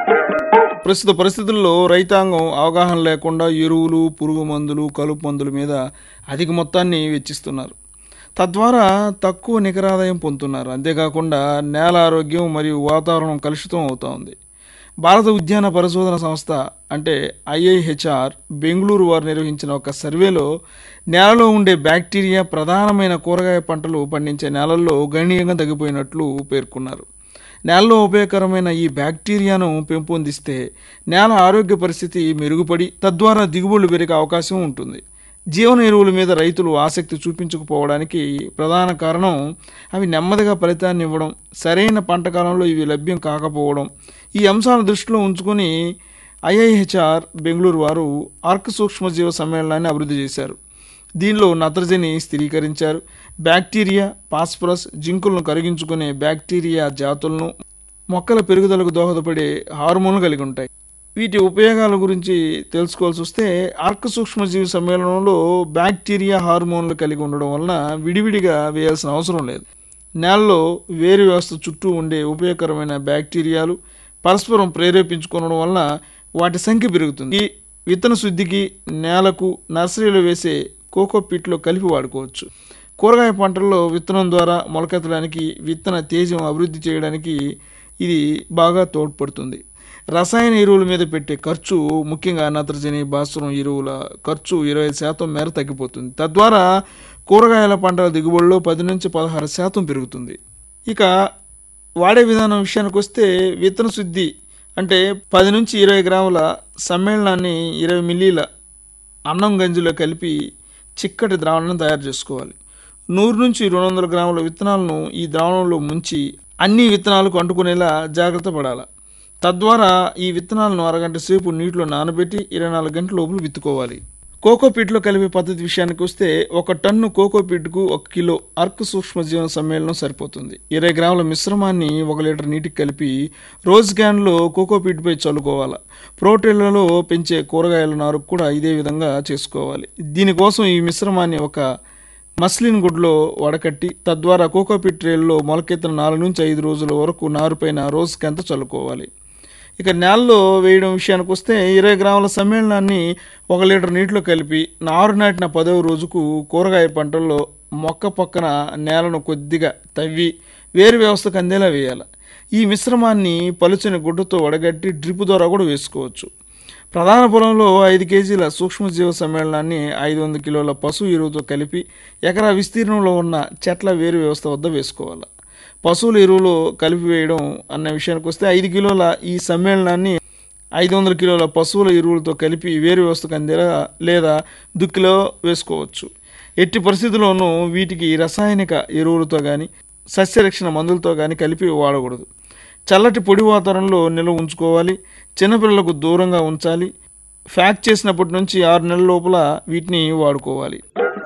ప్రస్తుత పరిస్థితుల్లో రైతాంగం అవగాహన లేకుండా ఎరువులు పురుగు మందులు కలుపు మందుల మీద అధిక మొత్తాన్ని వెచ్చిస్తున్నారు తద్వారా తక్కువ నికరాదాయం పొందుతున్నారు అంతేకాకుండా నేల ఆరోగ్యం మరియు వాతావరణం కలుషితం అవుతా ఉంది భారత ఉద్యాన పరిశోధన సంస్థ అంటే ఐఐహెచ్ఆర్ బెంగళూరు వారు నిర్వహించిన ఒక సర్వేలో నేలలో ఉండే బ్యాక్టీరియా ప్రధానమైన కూరగాయ పంటలు పండించే నేలల్లో గణనీయంగా తగ్గిపోయినట్లు పేర్కొన్నారు నేలలో ఉపయోగకరమైన ఈ బ్యాక్టీరియాను పెంపొందిస్తే నేల ఆరోగ్య పరిస్థితి మెరుగుపడి తద్వారా దిగుబడులు పెరిగే అవకాశం ఉంటుంది జీవన ఎరువుల మీద రైతులు ఆసక్తి చూపించకపోవడానికి ప్రధాన కారణం అవి నెమ్మదిగా ఫలితాన్ని ఇవ్వడం సరైన పంట కాలంలో ఇవి లభ్యం కాకపోవడం ఈ అంశాలను దృష్టిలో ఉంచుకొని ఐఐహెచ్ఆర్ బెంగళూరు వారు ఆర్క్ సూక్ష్మజీవ సమ్మేళనాన్ని అభివృద్ధి చేశారు దీనిలో నత్రజని స్థిరీకరించారు బ్యాక్టీరియా పాస్పరస్ జింకులను కరిగించుకునే బ్యాక్టీరియా జాతులను మొక్కల పెరుగుదలకు దోహదపడే హార్మోన్లు కలిగి ఉంటాయి వీటి ఉపయోగాల గురించి తెలుసుకోవాల్సి వస్తే ఆర్క సూక్ష్మజీవి సమ్మేళనంలో బ్యాక్టీరియా హార్మోన్లు కలిగి ఉండడం వలన విడివిడిగా వేయాల్సిన అవసరం లేదు నేలలో వేరు వ్యవస్థ చుట్టూ ఉండే ఉపయోగకరమైన బ్యాక్టీరియాలు పరస్పరం ప్రేరేపించుకోవడం వలన వాటి సంఖ్య పెరుగుతుంది ఈ విత్తన శుద్ధికి నేలకు నర్సరీలో వేసే కోకో పిట్లో కలిపి వాడుకోవచ్చు కూరగాయ పంటల్లో విత్తనం ద్వారా మొలకెత్తడానికి విత్తన తేజం అభివృద్ధి చేయడానికి ఇది బాగా తోడ్పడుతుంది రసాయన ఎరువుల మీద పెట్టే ఖర్చు ముఖ్యంగా నత్రజని భాస్వరం ఎరువుల ఖర్చు ఇరవై శాతం మేర తగ్గిపోతుంది తద్వారా కూరగాయల పంటల దిగుబడిలో పది నుంచి పదహారు శాతం పెరుగుతుంది ఇక వాడే విధానం విషయానికి వస్తే విత్తన శుద్ధి అంటే పది నుంచి ఇరవై గ్రాముల సమ్మేళనాన్ని ఇరవై మిల్లీల అన్నం గంజిలో కలిపి చిక్కటి ద్రావణాన్ని తయారు చేసుకోవాలి నూరు నుంచి రెండు వందల గ్రాముల విత్తనాలను ఈ ద్రావణంలో ముంచి అన్ని విత్తనాలకు అంటుకునేలా జాగ్రత్త పడాలి తద్వారా ఈ విత్తనాలను అరగంట సేపు నీటిలో నానబెట్టి ఇరవై నాలుగు గంటల లోపల విత్తుకోవాలి కోకోపీట్లో కలిపే పద్ధతి విషయానికి వస్తే ఒక టన్ను కోకోపీట్కు ఒక కిలో అర్క్ సూక్ష్మజీవన సమ్మేళనం సరిపోతుంది ఇరవై గ్రాముల మిశ్రమాన్ని ఒక లీటర్ నీటికి కలిపి రోజ్ క్యాన్లో కోకోపీట్పై చల్లుకోవాలి ప్రోటీన్లలో పెంచే కూరగాయల నారు కూడా ఇదే విధంగా చేసుకోవాలి దీనికోసం ఈ మిశ్రమాన్ని ఒక మస్లిన్ గుడ్లో వడకట్టి తద్వారా కోకోపీట్ ట్రేల్లో మొలకెత్తిన నాలుగు నుంచి ఐదు రోజుల వరకు నారుపైన రోజు కంత చల్లుకోవాలి ఇక నేలలో వేయడం విషయానికి వస్తే ఇరవై గ్రాముల సమ్మేళనాన్ని ఒక లీటర్ నీటిలో కలిపి నారు నాటిన పదవ రోజుకు కూరగాయ పంటల్లో మొక్క పక్కన నేలను కొద్దిగా తవ్వి వేరు వ్యవస్థకు అందేలా వేయాలి ఈ మిశ్రమాన్ని పలుచని గుడ్డతో వడగట్టి డ్రిప్ ద్వారా కూడా వేసుకోవచ్చు ప్రధాన పొలంలో ఐదు కేజీల సూక్ష్మజీవ సమ్మేళనాన్ని ఐదు వందల కిలోల పశువు ఎరువుతో కలిపి ఎకరా విస్తీర్ణంలో ఉన్న చెట్ల వేరు వ్యవస్థ వద్ద వేసుకోవాలి పశువుల ఎరువులు కలిపి వేయడం అన్న విషయానికి వస్తే ఐదు కిలోల ఈ సమ్మేళనాన్ని ఐదు వందల కిలోల పశువుల ఎరువులతో కలిపి వేరు వ్యవస్థకు అందేలా లేదా దుక్కిలో వేసుకోవచ్చు ఎట్టి పరిస్థితుల్లోనూ వీటికి రసాయనిక ఎరువులతో కానీ సస్యరక్షణ మందులతో కానీ కలిపి వాడకూడదు చల్లటి పొడి వాతావరణంలో నిల్వ ఉంచుకోవాలి చిన్నపిల్లలకు దూరంగా ఉంచాలి ఫ్యాక్ చేసినప్పటి నుంచి ఆరు నెలల లోపల వీటిని వాడుకోవాలి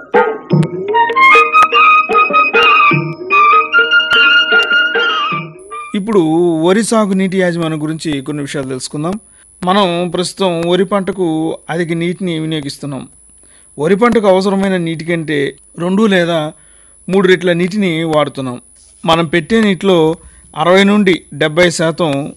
ఇప్పుడు వరి సాగు నీటి యాజమాన్యం గురించి కొన్ని విషయాలు తెలుసుకుందాం మనం ప్రస్తుతం వరి పంటకు అధిక నీటిని వినియోగిస్తున్నాం వరి పంటకు అవసరమైన నీటి కంటే రెండు లేదా మూడు రెట్ల నీటిని వాడుతున్నాం మనం పెట్టే నీటిలో అరవై నుండి డెబ్బై శాతం